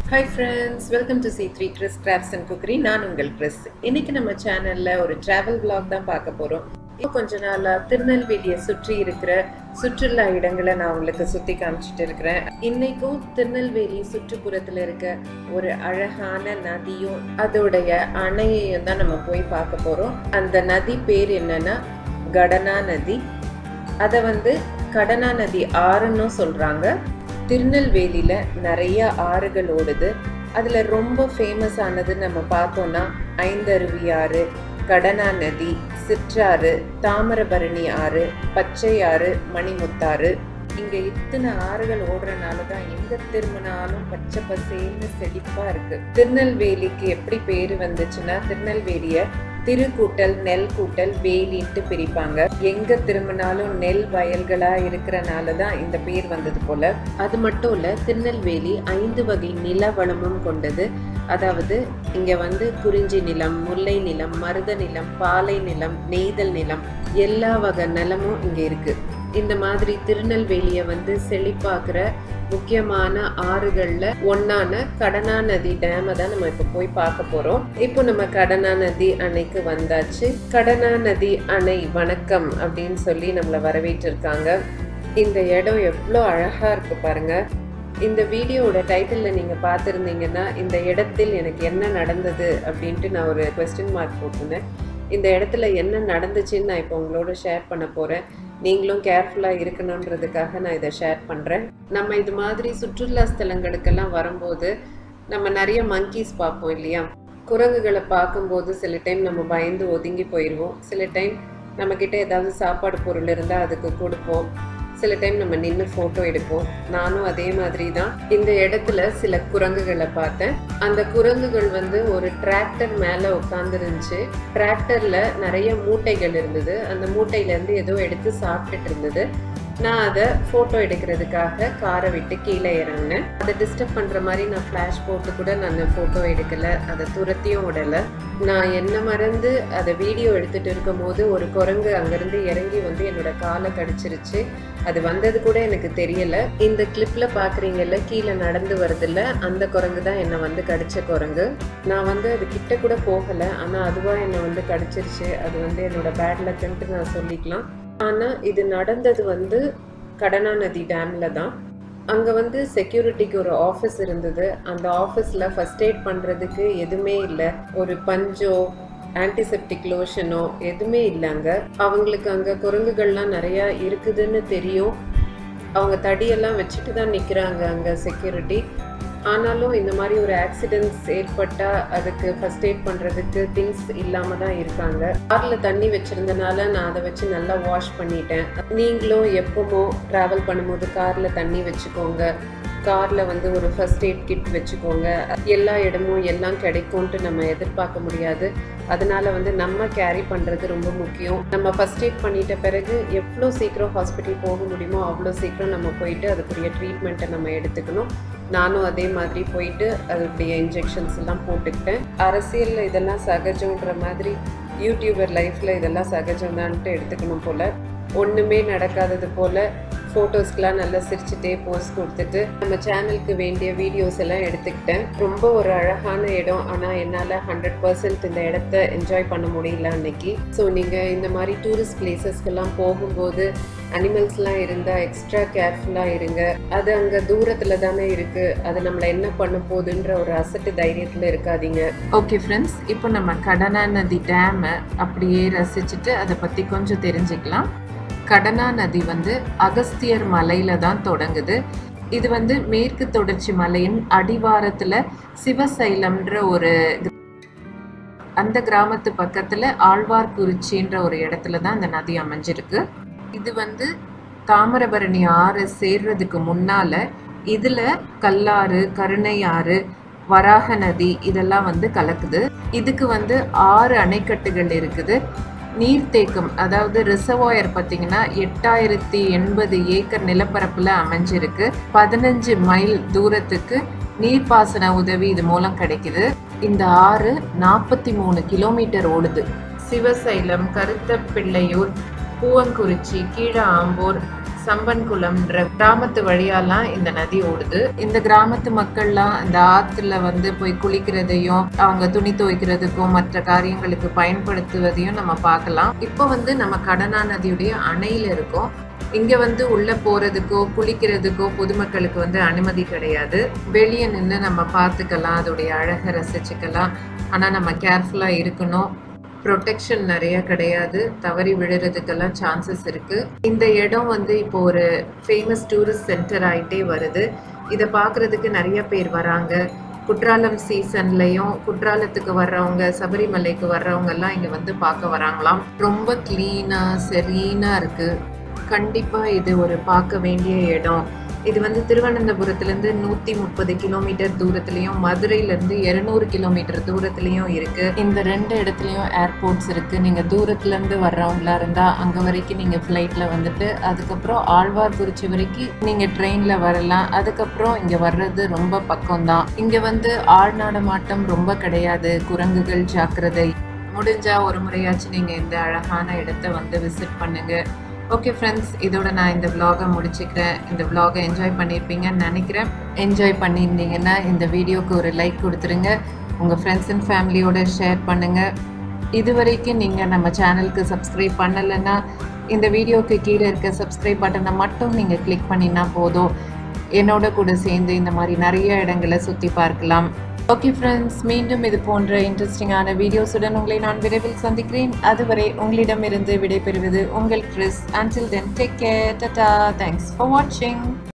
hi friends welcome to C three Chris crafts and cookery நான் உங்கள் Chris இன்னைக்கு நம்ம சேனல்ல ஒரு டிராவல் vlog தான் பார்க்க போறோம் இப்போ கொஞ்ச நாளா திருநெல்வேலியை சுற்றி இருக்கிற சுற்றுலா இடங்களை நான் உங்களுக்கு சுத்தி காமிச்சிட்டு இருக்கிறேன் இன்னைக்கும் திருநெல்வேலி சுற்றுப்புறத்துல இருக்க ஒரு அழகான நதியும் அதோடைய அணையையும் தான் நம்ம போய் பார்க்க போறோம் அந்த நதி பேர் என்னன்னா கடனா நதி அதை வந்து கடனா நதி ஆறுன்னு சொல்றாங்க திருநெல்வேலியில நிறைய ஆறுகள் ஓடுது அதுல ரொம்ப ஃபேமஸ் ஆனது நம்ம பார்த்தோம்னா ஐந்தருவி ஆறு கடனா நதி சிற்றாறு தாமிரபரணி ஆறு பச்சை ஆறு மணிமுத்தாறு இங்க இத்தனை ஆறுகள் ஓடுறனால தான் எங்க திரும்பினாலும் பச்சை பசேல்னு செழிப்பா இருக்கு திருநெல்வேலிக்கு எப்படி பேரு வந்துச்சுன்னா திருநெல்வேலிய திருக்கூட்டல் நெல் கூட்டல் வேலின்ட்டு பிரிப்பாங்க எங்க திரும்பினாலும் நெல் வயல்களா இருக்கிறனால தான் இந்த பேர் வந்தது போல அது மட்டும் இல்ல திருநெல்வேலி ஐந்து வகை நில வளமும் கொண்டது அதாவது இங்க வந்து குறிஞ்சி நிலம் முல்லை நிலம் மருத நிலம் பாலை நிலம் நெய்தல் நிலம் எல்லா வகை நிலமும் இங்க இருக்கு இந்த மாதிரி திருநெல்வேலியை வந்து செழிப்பாக்குற முக்கியமான ஆறுகள்ல ஒன்னான கடனா நதி டேமை தான் நம்ம இப்போ போய் பார்க்க போறோம் இப்போ நம்ம கடனா நதி அணைக்கு வந்தாச்சு கடனா நதி அணை வணக்கம் அப்படின்னு சொல்லி நம்மளை வரவேற்றிருக்காங்க இந்த இடம் எவ்வளோ அழகா இருக்கு பாருங்க இந்த வீடியோவோட டைட்டிலில் நீங்கள் பார்த்துருந்தீங்கன்னா இந்த இடத்தில் எனக்கு என்ன நடந்தது அப்படின்ட்டு நான் ஒரு கொஸ்டின் மார்க் போட்டிருந்தேன் இந்த இடத்துல என்ன நடந்துச்சுன்னு நான் இப்போ உங்களோட ஷேர் பண்ண போகிறேன் நீங்களும் கேர்ஃபுல்லாக இருக்கணுன்றதுக்காக நான் இதை ஷேர் பண்ணுறேன் நம்ம இது மாதிரி சுற்றுலா ஸ்தலங்களுக்கெல்லாம் வரும்போது நம்ம நிறைய மங்கீஸ் பார்ப்போம் இல்லையா குரங்குகளை பார்க்கும்போது சில டைம் நம்ம பயந்து ஒதுங்கி போயிடுவோம் சில டைம் நம்மக்கிட்ட ஏதாவது சாப்பாடு பொருள் இருந்தால் அதுக்கு கொடுப்போம் சில டைம் நம்ம நின்று ஃபோட்டோ எடுப்போம் நானும் அதே மாதிரி தான் இந்த இடத்துல சில குரங்குகளை பார்த்தேன் அந்த குரங்குகள் வந்து ஒரு டிராக்டர் மேலே உட்காந்துருந்துச்சு டிராக்டரில் நிறைய மூட்டைகள் இருந்தது அந்த மூட்டையிலேருந்து ஏதோ எடுத்து சாப்பிட்டுட்டு இருந்தது நான் அதை ஃபோட்டோ எடுக்கிறதுக்காக காரை விட்டு கீழே இறங்கினேன் அதை டிஸ்டர்ப் பண்ணுற மாதிரி நான் ஃப்ளாஷ் போட்டு கூட நான் ஃபோட்டோ எடுக்கலை அதை துரத்தியும் விடலை நான் என்ன மறந்து அதை வீடியோ எடுத்துகிட்டு இருக்கும் போது ஒரு குரங்கு அங்கேருந்து இறங்கி வந்து என்னோட காலை கடிச்சிருச்சு அது வந்தது கூட எனக்கு தெரியலை இந்த கிளிப்பில் பார்க்குறீங்கல்ல கீழே நடந்து வருதுல்ல அந்த குரங்கு தான் என்னை வந்து கடிச்ச குரங்கு நான் வந்து அது கிட்ட கூட போகலை ஆனால் அதுவாக என்னை வந்து கடிச்சிருச்சு அது வந்து என்னோட பேட் லக்குன்ட்டு நான் சொல்லிக்கலாம் ஆனால் இது நடந்தது வந்து கடனா நதி டேமில் தான் அங்கே வந்து செக்யூரிட்டிக்கு ஒரு ஆஃபீஸ் இருந்தது அந்த ஆஃபீஸில் ஃபஸ்ட் எய்ட் பண்ணுறதுக்கு எதுவுமே இல்லை ஒரு பஞ்சோ ஆன்டிசெப்டிக் லோஷனோ எதுவுமே இல்லை அங்கே அவங்களுக்கு அங்கே குரங்குகள்லாம் நிறையா இருக்குதுன்னு தெரியும் அவங்க தடியெல்லாம் வச்சுட்டு தான் நிற்கிறாங்க அங்கே செக்யூரிட்டி ஆனாலும் இந்த மாதிரி ஒரு ஆக்சிடென்ட்ஸ் ஏற்பட்டால் அதுக்கு ஃபஸ்ட் எய்ட் பண்ணுறதுக்கு திங்ஸ் இல்லாமல் தான் இருக்காங்க காரில் தண்ணி வச்சுருந்தனால நான் அதை வச்சு நல்லா வாஷ் பண்ணிட்டேன் நீங்களும் எப்போமோ ட்ராவல் பண்ணும்போது காரில் தண்ணி வச்சுக்கோங்க காரில் வந்து ஒரு ஃபஸ்ட் எய்ட் கிட் வச்சுக்கோங்க எல்லா இடமும் எல்லாம் கிடைக்கும்ன்ட்டு நம்ம எதிர்பார்க்க முடியாது அதனால வந்து நம்ம கேரி பண்ணுறது ரொம்ப முக்கியம் நம்ம ஃபஸ்ட் எய்ட் பண்ணிட்ட பிறகு எவ்வளோ சீக்கிரம் ஹாஸ்பிட்டல் போக முடியுமோ அவ்வளோ சீக்கிரம் நம்ம போயிட்டு அதுக்குரிய ட்ரீட்மெண்ட்டை நம்ம எடுத்துக்கணும் நானும் அதே மாதிரி போயிட்டு அதோடைய இன்ஜெக்ஷன்ஸ் எல்லாம் போட்டுக்கிட்டேன் அரசியலில் இதெல்லாம் சகஜன்ற மாதிரி யூடியூபர் லைஃப்பில் இதெல்லாம் சகஜம்தான்ட்டு எடுத்துக்கணும் போல் ஒன்றுமே நடக்காதது போல் ஃபோட்டோஸ்க்கெலாம் நல்லா சிரிச்சுட்டே போஸ்ட் கொடுத்துட்டு நம்ம சேனலுக்கு வேண்டிய வீடியோஸ் எல்லாம் எடுத்துக்கிட்டேன் ரொம்ப ஒரு அழகான இடம் ஆனால் என்னால் ஹண்ட்ரட் பர்சன்ட் இந்த இடத்த என்ஜாய் பண்ண முடியல அன்னைக்கு ஸோ நீங்கள் இந்த மாதிரி டூரிஸ்ட் பிளேசஸ்க்கெல்லாம் போகும்போது அனிமல்ஸ்லாம் இருந்தால் எக்ஸ்ட்ரா கேர்ஃபுல்லாக இருங்க அது அங்கே தூரத்தில் தானே இருக்குது அது நம்மளை என்ன பண்ண போகுதுன்ற ஒரு அசட்டு தைரியத்தில் இருக்காதீங்க ஓகே ஃப்ரெண்ட்ஸ் இப்போ நம்ம கடனா நதி டேமை அப்படியே ரசிச்சுட்டு அதை பற்றி கொஞ்சம் தெரிஞ்சுக்கலாம் கடனா நதி வந்து அகஸ்தியர் மலையில தான் தொடங்குது இது வந்து மேற்கு தொடர்ச்சி மலையின் அடிவாரத்துல சிவசைலம்ன்ற ஒரு அந்த கிராமத்து பக்கத்துல ஆழ்வார்குறிச்சின்ற ஒரு இடத்துல தான் இந்த நதி அமைஞ்சிருக்கு இது வந்து தாமிரபரணி ஆறு சேர்றதுக்கு முன்னால இதுல கல்லாறு கருணை ஆறு வராக நதி இதெல்லாம் வந்து கலக்குது இதுக்கு வந்து ஆறு அணைக்கட்டுகள் இருக்குது நீர்த்தேக்கம் அதாவது ரிசர்வாயர் பார்த்தீங்கன்னா எட்டாயிரத்தி எண்பது ஏக்கர் நிலப்பரப்பில் அமைஞ்சிருக்கு பதினஞ்சு மைல் தூரத்துக்கு நீர்ப்பாசன உதவி இது மூலம் கிடைக்குது இந்த ஆறு நாற்பத்தி மூணு கிலோமீட்டர் ஓடுது சிவசைலம் கருத்த பிள்ளையூர் பூவங்குறிச்சி கீழ ஆம்பூர் சம்பன் குளம்ன்ற கிராமத்து வழியாலாம் இந்த நதி ஓடுது இந்த கிராமத்து மக்கள்லாம் இந்த ஆத்துல வந்து போய் குளிக்கிறதையும் அவங்க துணி துவைக்கிறதுக்கும் மற்ற காரியங்களுக்கு பயன்படுத்துவதையும் நம்ம பார்க்கலாம் இப்போ வந்து நம்ம கடனா நதியுடைய அணையில இருக்கோம் இங்க வந்து உள்ள போறதுக்கோ குளிக்கிறதுக்கோ பொதுமக்களுக்கு வந்து அனுமதி கிடையாது வெளியே நின்று நம்ம பார்த்துக்கலாம் அதோடைய அழகை ரசிச்சுக்கலாம் ஆனா நம்ம கேர்ஃபுல்லா இருக்கணும் ப்ரொடெக்ஷன் நிறைய கிடையாது தவறி விழுறதுக்கெல்லாம் சான்சஸ் இருக்கு இந்த இடம் வந்து இப்போ ஒரு ஃபேமஸ் டூரிஸ்ட் சென்டர் ஆயிட்டே வருது இதை பார்க்கறதுக்கு நிறைய பேர் வராங்க குற்றாலம் சீசன்லயும் குற்றாலத்துக்கு வர்றவங்க சபரிமலைக்கு வர்றவங்க எல்லாம் இங்க வந்து பார்க்க வராங்களாம் ரொம்ப கிளீனா செரீனா இருக்கு கண்டிப்பா இது ஒரு பார்க்க வேண்டிய இடம் இது வந்து திருவனந்தபுரத்துலேருந்து நூற்றி முப்பது கிலோமீட்டர் தூரத்துலையும் மதுரையிலேருந்து இரநூறு கிலோமீட்டர் தூரத்துலையும் இருக்குது இந்த ரெண்டு இடத்துலையும் ஏர்போர்ட்ஸ் இருக்குது நீங்கள் தூரத்துலேருந்து வர்றவங்களா இருந்தால் அங்கே வரைக்கும் நீங்கள் ஃப்ளைட்டில் வந்துட்டு அதுக்கப்புறம் ஆழ்வார்குறிச்சி வரைக்கும் நீங்கள் ட்ரெயினில் வரலாம் அதுக்கப்புறம் இங்கே வர்றது ரொம்ப பக்கம்தான் இங்கே வந்து ஆழ்நாடமாட்டம் ரொம்ப கிடையாது குரங்குகள் ஜாக்கிரதை முடிஞ்சா ஒரு முறையாச்சும் நீங்கள் இந்த அழகான இடத்த வந்து விசிட் பண்ணுங்கள் ஓகே ஃப்ரெண்ட்ஸ் இதோட நான் இந்த vlog-அ முடிச்சுக்கிறேன் இந்த vlog-அ என்ஜாய் பண்ணியிருப்பீங்கன்னு நினைக்கிறேன் என்ஜாய் பண்ணியிருந்தீங்கன்னா இந்த வீடியோக்கு ஒரு லைக் கொடுத்துருங்க உங்கள் ஃப்ரெண்ட்ஸ் அண்ட் ஃபேமிலியோட ஷேர் பண்ணுங்கள் இது வரைக்கும் நீங்கள் நம்ம சேனலுக்கு சப்ஸ்கிரைப் பண்ணலைன்னா இந்த வீடியோக்கு கீழே இருக்க சப்ஸ்கிரைப் பட்டனை மட்டும் நீங்கள் கிளிக் பண்ணினா போதும் என்னோட கூட சேர்ந்து இந்த மாதிரி நிறைய இடங்களை சுற்றி பார்க்கலாம் ஓகே ஃப்ரெண்ட்ஸ் மீண்டும் இது போன்ற இன்ட்ரெஸ்டிங்கான வீடியோஸுடன் உங்களை நான் விரைவில் சந்திக்கிறேன் அதுவரை உங்களிடமிருந்து விடைபெறுவது உங்கள் Chris until then take care tata thanks for வாட்சிங்